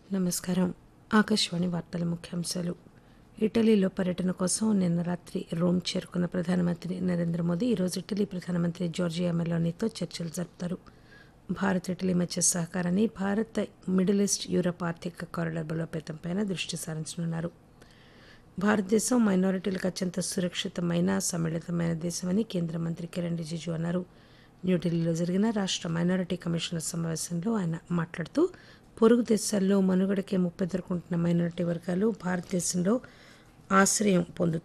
నమస్కారం ఆకాశవాణి వార్తల ముఖ్యాంశాలు ఇటలీలో పర్యటన కోసం నిన్న రాత్రి రోమ్ చేరుకున్న ప్రధానమంత్రి నరేంద్ర మోదీ ఈరోజు ఇటలీ ప్రధానమంత్రి జార్జియా మెలోనీతో చర్చలు జరుపుతారు భారత్ ఇటలీ మధ్య సహకారాన్ని భారత్ మిడిల్ ఈస్ట్ యూరప్ ఆర్థిక కారిడార్ బలోపేతంపై దృష్టి సారించనున్నారు భారతదేశం మైనారిటీలకు అత్యంత సురక్షితమైన సమ్మిళితమైన దేశమని కేంద్ర మంత్రి కిరణ్ రిజిజు అన్నారు న్యూఢిల్లీలో జరిగిన రాష్ట మైనారిటీ కమిషన్ల సమావేశంలో ఆయన మాట్లాడుతూ పొరుగు దేశాల్లో మనుగడకే ముప్పెదుర్కొంటున్న మైనారిటీ వర్గాలు భారతదేశంలో ఆశ్రయం పొందుతూ